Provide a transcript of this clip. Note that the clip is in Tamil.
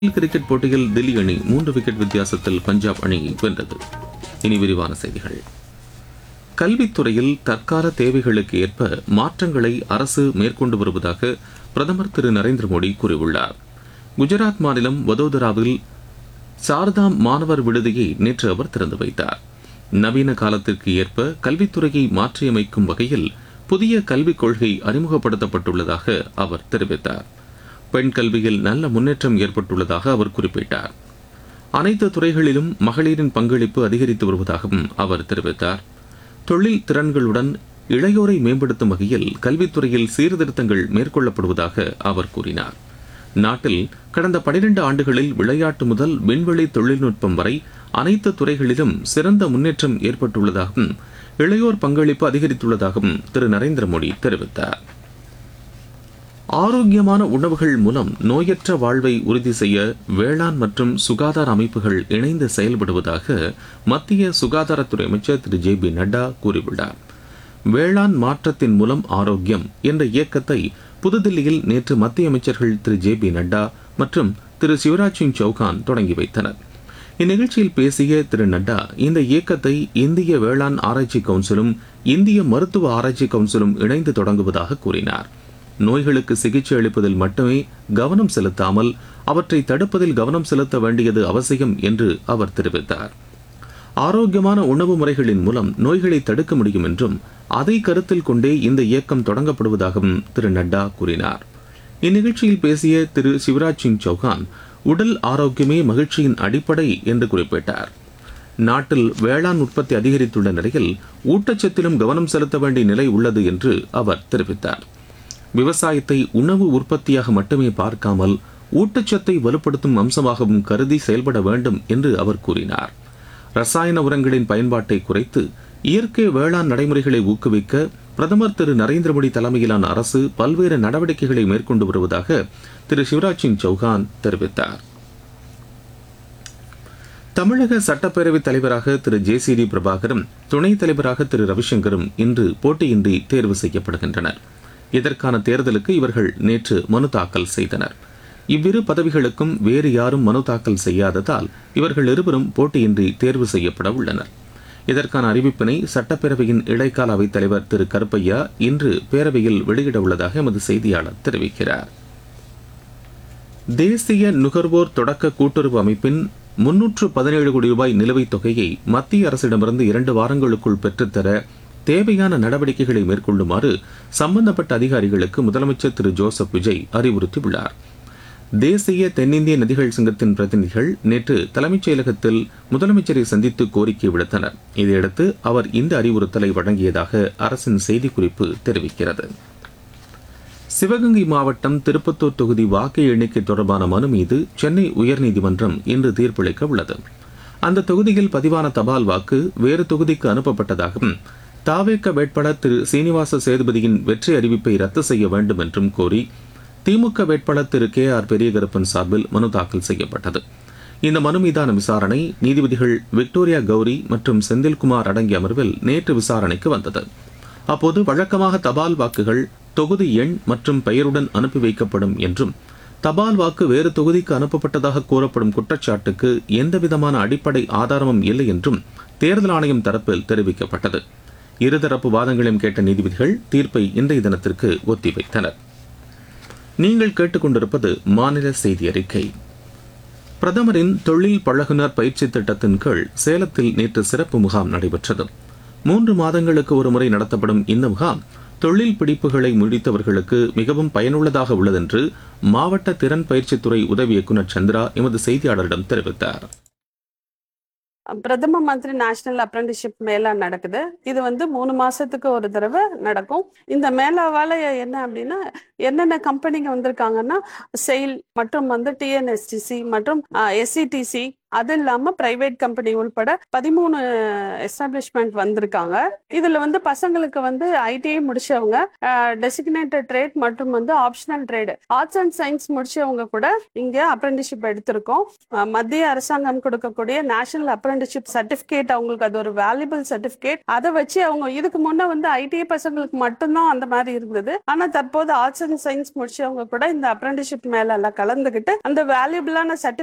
கிரிக்கெட் போட்டியில் தில்லி அணி மூன்று விக்கெட் வித்தியாசத்தில் பஞ்சாப் அணியை வென்றது இனி விரிவான செய்திகள் கல்வித்துறையில் தற்கால தேவைகளுக்கு ஏற்ப மாற்றங்களை அரசு மேற்கொண்டு வருவதாக பிரதமர் திரு நரேந்திர மோடி கூறியுள்ளார் குஜராத் மாநிலம் வதோதராவில் சாரதாம் மாணவர் விடுதியை நேற்று அவர் திறந்து வைத்தார் நவீன காலத்திற்கு ஏற்ப கல்வித்துறையை மாற்றியமைக்கும் வகையில் புதிய கல்விக் கொள்கை அறிமுகப்படுத்தப்பட்டுள்ளதாக அவர் தெரிவித்தார் பெண் கல்வியில் நல்ல முன்னேற்றம் ஏற்பட்டுள்ளதாக அவர் குறிப்பிட்டார் அனைத்து துறைகளிலும் மகளிரின் பங்களிப்பு அதிகரித்து வருவதாகவும் அவர் தெரிவித்தார் தொழில் திறன்களுடன் இளையோரை மேம்படுத்தும் வகையில் கல்வித்துறையில் சீர்திருத்தங்கள் மேற்கொள்ளப்படுவதாக அவர் கூறினார் நாட்டில் கடந்த 12 ஆண்டுகளில் விளையாட்டு முதல் விண்வெளி தொழில்நுட்பம் வரை அனைத்து துறைகளிலும் சிறந்த முன்னேற்றம் ஏற்பட்டுள்ளதாகவும் இளையோர் பங்களிப்பு அதிகரித்துள்ளதாகவும் திரு நரேந்திர மோடி தெரிவித்தார் ஆரோக்கியமான உணவுகள் மூலம் நோயற்ற வாழ்வை உறுதி செய்ய வேளாண் மற்றும் சுகாதார அமைப்புகள் இணைந்து செயல்படுவதாக மத்திய சுகாதாரத்துறை அமைச்சர் திரு ஜே பி நட்டா கூறியுள்ளார் வேளாண் மாற்றத்தின் மூலம் ஆரோக்கியம் என்ற இயக்கத்தை புதுதில்லியில் நேற்று மத்திய அமைச்சர்கள் திரு ஜே பி நட்டா மற்றும் திரு சிவராஜ் சிங் சௌகான் தொடங்கி வைத்தனர் இந்நிகழ்ச்சியில் பேசிய திரு நட்டா இந்த இயக்கத்தை இந்திய வேளாண் ஆராய்ச்சி கவுன்சிலும் இந்திய மருத்துவ ஆராய்ச்சி கவுன்சிலும் இணைந்து தொடங்குவதாக கூறினார் நோய்களுக்கு சிகிச்சை அளிப்பதில் மட்டுமே கவனம் செலுத்தாமல் அவற்றை தடுப்பதில் கவனம் செலுத்த வேண்டியது அவசியம் என்று அவர் தெரிவித்தார் ஆரோக்கியமான உணவு முறைகளின் மூலம் நோய்களை தடுக்க முடியும் என்றும் அதை கருத்தில் கொண்டே இந்த இயக்கம் தொடங்கப்படுவதாகவும் திரு நட்டா கூறினார் இந்நிகழ்ச்சியில் பேசிய திரு சிவராஜ் சிங் சௌகான் உடல் ஆரோக்கியமே மகிழ்ச்சியின் அடிப்படை என்று குறிப்பிட்டார் நாட்டில் வேளாண் உற்பத்தி அதிகரித்துள்ள நிலையில் ஊட்டச்சத்திலும் கவனம் செலுத்த வேண்டிய நிலை உள்ளது என்று அவர் தெரிவித்தார் விவசாயத்தை உணவு உற்பத்தியாக மட்டுமே பார்க்காமல் ஊட்டச்சத்தை வலுப்படுத்தும் அம்சமாகவும் கருதி செயல்பட வேண்டும் என்று அவர் கூறினார் ரசாயன உரங்களின் பயன்பாட்டை குறைத்து இயற்கை வேளாண் நடைமுறைகளை ஊக்குவிக்க பிரதமர் திரு நரேந்திர மோடி தலைமையிலான அரசு பல்வேறு நடவடிக்கைகளை மேற்கொண்டு வருவதாக திரு சிவராஜ் சிங் சௌகான் தெரிவித்தார் தமிழக சட்டப்பேரவைத் தலைவராக திரு ஜே சி டி பிரபாகரும் துணைத் தலைவராக திரு ரவிசங்கரும் இன்று போட்டியின்றி தேர்வு செய்யப்படுகின்றனர் இதற்கான தேர்தலுக்கு இவர்கள் நேற்று மனு தாக்கல் செய்தனர் இவ்விரு பதவிகளுக்கும் வேறு யாரும் மனு தாக்கல் செய்யாததால் இவர்கள் இருவரும் போட்டியின்றி தேர்வு செய்யப்பட உள்ளனர் இதற்கான அறிவிப்பினை சட்டப்பேரவையின் இடைக்கால அவைத் தலைவர் திரு கருப்பையா இன்று பேரவையில் வெளியிட உள்ளதாக எமது செய்தியாளர் தெரிவிக்கிறார் தேசிய நுகர்வோர் தொடக்க கூட்டுறவு அமைப்பின் முன்னூற்று பதினேழு கோடி ரூபாய் நிலுவைத் தொகையை மத்திய அரசிடமிருந்து இரண்டு வாரங்களுக்குள் பெற்றுத்தர தேவையான நடவடிக்கைகளை மேற்கொள்ளுமாறு சம்பந்தப்பட்ட அதிகாரிகளுக்கு முதலமைச்சர் திரு ஜோசப் விஜய் அறிவுறுத்தியுள்ளார் தேசிய தென்னிந்திய நதிகள் சங்கத்தின் பிரதிநிதிகள் நேற்று தலைமைச் செயலகத்தில் முதலமைச்சரை சந்தித்து கோரிக்கை விடுத்தனர் இதையடுத்து அவர் இந்த அறிவுறுத்தலை வழங்கியதாக அரசின் செய்திக்குறிப்பு தெரிவிக்கிறது சிவகங்கை மாவட்டம் திருப்பத்தூர் தொகுதி வாக்கு எண்ணிக்கை தொடர்பான மனு மீது சென்னை உயர்நீதிமன்றம் இன்று தீர்ப்பளிக்க உள்ளது அந்த தொகுதியில் பதிவான தபால் வாக்கு வேறு தொகுதிக்கு அனுப்பப்பட்டதாகவும் தாவேக்க வேட்பாளர் திரு சீனிவாச சேதுபதியின் வெற்றி அறிவிப்பை ரத்து செய்ய வேண்டும் என்றும் கோரி திமுக வேட்பாளர் திரு கே ஆர் பெரியகருப்பன் சார்பில் மனு தாக்கல் செய்யப்பட்டது இந்த மனு மீதான விசாரணை நீதிபதிகள் விக்டோரியா கௌரி மற்றும் செந்தில்குமார் அடங்கிய அமர்வில் நேற்று விசாரணைக்கு வந்தது அப்போது வழக்கமாக தபால் வாக்குகள் தொகுதி எண் மற்றும் பெயருடன் அனுப்பி வைக்கப்படும் என்றும் தபால் வாக்கு வேறு தொகுதிக்கு அனுப்பப்பட்டதாக கூறப்படும் குற்றச்சாட்டுக்கு எந்தவிதமான அடிப்படை ஆதாரமும் இல்லை என்றும் தேர்தல் ஆணையம் தரப்பில் தெரிவிக்கப்பட்டது இருதரப்பு வாதங்களையும் கேட்ட நீதிபதிகள் தீர்ப்பை இன்றைய தினத்திற்கு ஒத்திவைத்தனர் நீங்கள் கேட்டுக்கொண்டிருப்பது மாநில செய்தி அறிக்கை பிரதமரின் தொழில் பழகுனர் பயிற்சி திட்டத்தின் கீழ் சேலத்தில் நேற்று சிறப்பு முகாம் நடைபெற்றது மூன்று மாதங்களுக்கு ஒருமுறை நடத்தப்படும் இந்த முகாம் தொழில் பிடிப்புகளை முடித்தவர்களுக்கு மிகவும் பயனுள்ளதாக உள்ளதென்று மாவட்ட திறன் பயிற்சித்துறை உதவி இயக்குநர் சந்திரா எமது செய்தியாளரிடம் தெரிவித்தார் பிரதம மந்திரி நேஷனல் அப்ரண்டிஷிப் மேளா நடக்குது இது வந்து மூணு மாசத்துக்கு ஒரு தடவை நடக்கும் இந்த மேளாவால என்ன அப்படின்னா என்னென்ன கம்பெனிங்க வந்திருக்காங்கன்னா செயில் மற்றும் வந்து டிஎன்எஸ்டிசி மற்றும் எஸ்சிடிசி அது இல்லாம பிரைவேட் கம்பெனி உள்பட பதிமூணு எஸ்டாப்ளிஷ்மெண்ட் வந்திருக்காங்க இதுல வந்து பசங்களுக்கு வந்து ஐடிஐ முடிச்சவங்க டெசிக்னேட்டட் ட்ரேட் மற்றும் வந்து optional trade arts and science முடிச்சவங்க கூட இங்க அப்ரெண்டிஷிப் எடுத்திருக்கோம் அஹ் மத்திய அரசாங்கம் கொடுக்கக்கூடிய நேஷனல் அப்ரெண்டிஷிப் சர்டிபிகேட் அவங்களுக்கு அது ஒரு வேல்யூபிள் சர்டிபிகேட் அதை வச்சு அவங்க இதுக்கு முன்ன வந்து ஐடிஐ பசங்களுக்கு மட்டும்தான் அந்த மாதிரி இருந்தது ஆனா தற்போது ஆர்ட்ஸ் அண்ட் சயின்ஸ் முடிச்சவங்க கூட இந்த அப்ரெண்டிஷிப் மேல எல்லாம் கலந்துகிட்டு அந்த வேல்யூபிளான சர்டிபிகேட்